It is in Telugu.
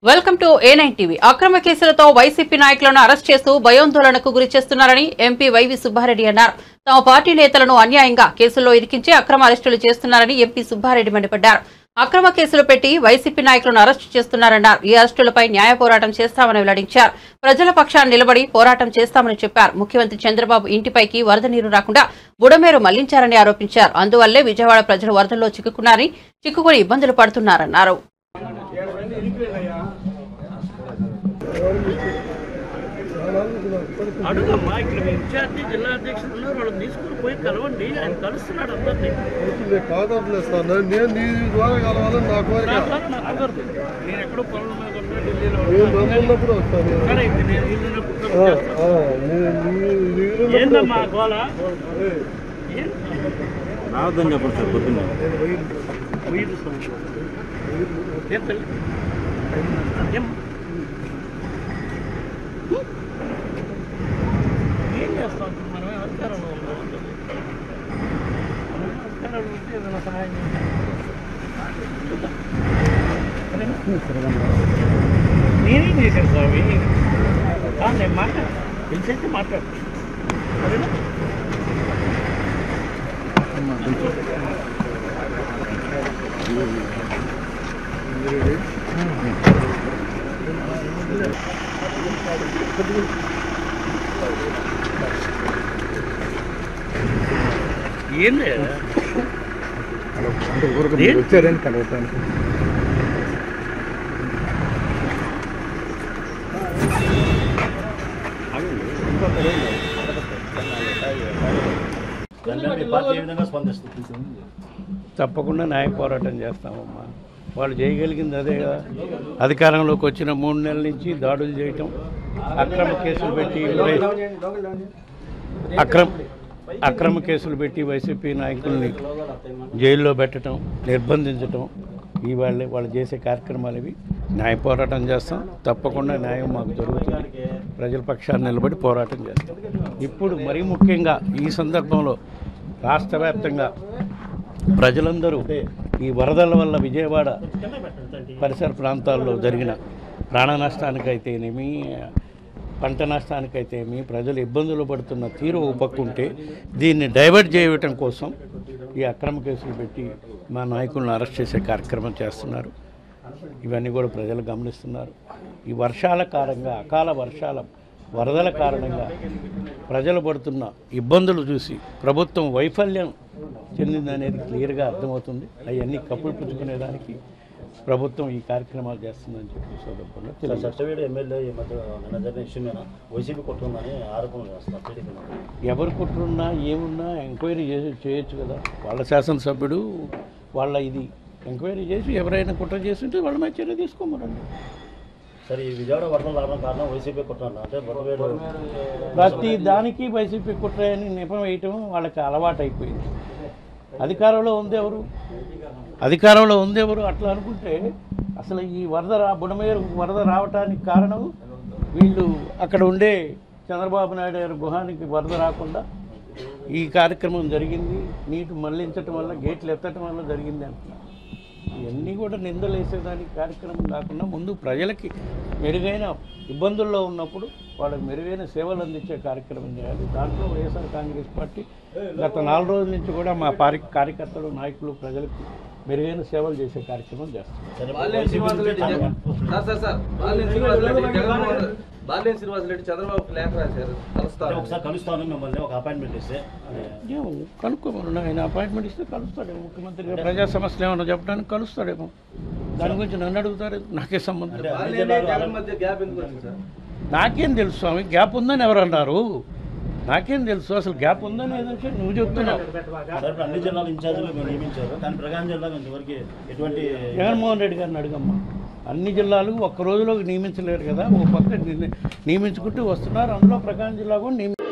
Welcome to A nine TV అక్రమ కేసులతో వైసీపీ నాయకులను అరెస్ట్ చేస్తూ భయోందోళనకు గురి చేస్తున్నారని ఎంపీ వైవి సుబ్బారెడ్డి అన్నారు తమ పార్టీ నేతలను అన్యాయంగా కేసుల్లో ఇరికించి అక్రమ అరెస్టులు చేస్తున్నారని ఎంపీ సుబ్బారెడ్డి మండిపడ్డారు అక్రమ కేసులు పెట్టి వైసీపీ నాయకులను అరెస్టు చేస్తున్నారన్నారు ఈ అరెస్టులపై న్యాయ పోరాటం చేస్తామని వెల్లడించారు ప్రజల పక్షాన్ని నిలబడి పోరాటం చేస్తామని చెప్పారు ముఖ్యమంత్రి చంద్రబాబు ఇంటిపైకి వరద నీరు రాకుండా బుడమేరు మళ్లించారని ఆరోపించారు అందువల్లే విజయవాడ ప్రజలు వరదల్లో చిక్కుకున్నారని చిక్కుకుని ఇబ్బందులు పడుతున్నారన్నారు అడుగమ్మా ఇక్కడ మీ ఇన్ఛార్జి జిల్లా అధ్యక్షులు ఉన్నారు వాళ్ళని తీసుకుని పోయి కలవండి ఆయన కలుస్తున్నాడు అందరినీ అవుతుంది కాదట్లేదు సార్ నేను నేను నీ ద్వారా కలవాలని నా కోరిక నా ద్వారా నాకు కుదరదు నేను ఎక్కడో పొలం మీద ఉన్నా ఢిల్లీలో నేను ఉన్నా. రమ్మన్నప్పుడు వస్తాను నేను. సరే అయితే నేను వెళ్ళినప్పుడు ఆ, చేస్తాను. ఆ, నీ- నీ- నీ వీలున్నప్పుడు ఏందమ్మా వస్తాను. గోళ ఏ, ఏం? రావద్దని చెప్పండి సార్ పొద్దున్న వీధి సమస్య. ఏం తల్లి? ఏం? ఏం చేస్తాం ఇప్పుడు మనం ఏం అధికారంలో ఉన్నాం మనం అధికారంలో ఉంటే ఏదైనా సహాయం చేయాలి. చూద్దాం. సరేనా? నేనేం చేశాను స్వామి ఆ, నేను మాట్లాడు తెలిసేసి మాట్లాడు సరేనా ఏం లేదా ఏం? వచ్చారని కలవటానికి మీ పార్టీ ఏ విధంగా స్పందిస్తుంది తప్పకుండా న్యాయ పోరాటం చేస్తామమ్మా వాళ్ళు చేయగలిగింది అదే కదా అధికారంలోకి వచ్చిన మూడు నెలల నుంచి దాడులు చేయటం అక్రమ కేసులు పెట్టి వై- అక్రమ అక్రమ కేసులు పెట్టి వైసీపీ నాయకుల్ని జైల్లో పెట్టడం నిర్బంధించటం ఇవాళ వాళ్ళు చేసే కార్యక్రమాలు ఇవి న్యాయ పోరాటం చేస్తాం తప్పకుండా న్యాయం మాకు జరుగుతుంది ప్రజల పక్షాన్ని నిలబడి పోరాటం చేస్తాం ఇప్పుడు మరీ ముఖ్యంగా ఈ సందర్భంలో రాష్ట్ర వ్యాప్తంగా ప్రజలందరూ ఈ వరదల వల్ల విజయవాడ పరిసర ప్రాంతాల్లో జరిగిన ప్రాణ నష్టానికైతేనేమి పంట నష్టానికైతేమి ప్రజలు ఇబ్బందులు పడుతున్న తీరు ఒక పక్క ఉంటే దీన్ని డైవర్ట్ చేయటం కోసం ఈ అక్రమ కేసులు పెట్టి మా నాయకులను అరెస్ట్ చేసే కార్యక్రమం చేస్తున్నారు ఇవన్నీ కూడా ప్రజలు గమనిస్తున్నారు ఈ వర్షాల కారణంగా అకాల వర్షాల వరదల కారణంగా ప్రజలు పడుతున్న ఇబ్బందులు చూసి ప్రభుత్వం వైఫల్యం చెందిందనేది క్లియర్గా అర్థమవుతుంది అవన్నీ కప్పుపుచ్చుకునేదానికి ప్రభుత్వం ఈ కార్యక్రమాలు చేస్తుందని చెప్పి సోదరులు సార్ తెలియజేస్తారు సత్యవేడు ఎమ్మెల్యే ఈ మధ్య నిన్న జరిగిన ఇష్యూ మీద వైసీపీ కొట్టుందని ఆరోపణలు చేస్తున్నారు టీడీపీ నాయకులు. ఎవరు కుట్రున్నా ఏమున్నా ఎంక్వైరీ చేసి చేయొచ్చు కదా వాళ్ళ శాసనసభ్యుడు వాళ్ళ ఇది ఎంక్వైరీ చేసి ఎవరైనా కుట్ర చేస్తుంటే వాళ్ళ మీద చర్య తీసుకోమరండి సరే ఈ విజయవాడ వరదలు రావడం కారణం వైసీపీ కొట్టాను అంటే బొట్టవేడు ప్రతి దానికి వైసీపీ కుట్ర అని నెపం వేయటం వాళ్ళకి అలవాటు అయిపోయింది అధికారంలో ఉంది ఎవరు అధికారంలో ఉంది ఎవరు అట్లా అనుకుంటే అసలు ఈ వరద రా బుడమేరు వరద రావటానికి కారణం వీళ్ళు అక్కడ ఉండే చంద్రబాబు నాయుడు గారి గుహానికి వరద రాకుండా ఈ కార్యక్రమం జరిగింది నీటి మళ్లించటం వల్ల గేట్లు ఎత్తటం వల్ల జరిగింది అంటున్నారు ఇవన్నీ కూడా నిందలు వేసేదానికి కార్యక్రమం కాకుండా ముందు ప్రజలకి మెరుగైన ఇబ్బందుల్లో ఉన్నప్పుడు వాళ్ళకి మెరుగైన సేవలు అందించే కార్యక్రమం చేయాలి దాంట్లో వైఎస్ఆర్ కాంగ్రెస్ పార్టీ గత నాలుగు రోజుల నుంచి కూడా మా పారి కార్యకర్తలు నాయకులు ప్రజలకు మెరుగైన సేవలు చేసే కార్యక్రమం చేస్తారు సరే వైసీపీ నుంచి చాలా- sir sir sir Balineni Srinivasa Reddy Jaganmohan Reddy Balineni Srinivasa Reddy Chandrababu లేఖ రాశారు అంటే కలుస్తారు ఒకసారి కలుస్తాను మిమ్మల్ని ఒక అపాయింట్మెంట్ ఇస్తే ఏమో కనుక్కోమను ఆయన అపాయింట్మెంట్ ఇస్తే కలుస్తాడేమో ముఖ్యమంత్రిగా ప్రజా సమస్యలు ఏమైనా చెప్పడానికి కలుస్తాడేమో దాని గురించి నన్ను అడుగుతారు నాకే సంబంధం లేదు. బాలినేని జగన్ మధ్య గ్యాప్ ఎందుకు వచ్చింది సార్ నాకేం తెలుసు స్వామి గ్యాప్ ఉందని ఎవరు అన్నారు నాకేం తెలుసు అసలు గ్యాప్ ఉందని ఏదంటే నువ్వు చెప్తున్నావు మరి ఇప్పుడు అన్ని జిల్లాల ఇన్ఛార్జీలు మీరు నియమించారు కానీ ప్రకాశం జిల్లా ఇంతవరకు ఎటువంటి జగన్మోహన్ రెడ్డి గారిని అడగమ్మా అన్ని జిల్లాలు ఒక్క రోజులో నియమించలేరు కదా ఒక పక్క నియమించుకుంటూ వస్తున్నారు అందులో ప్రకాశం జిల్లా కూడా నియమి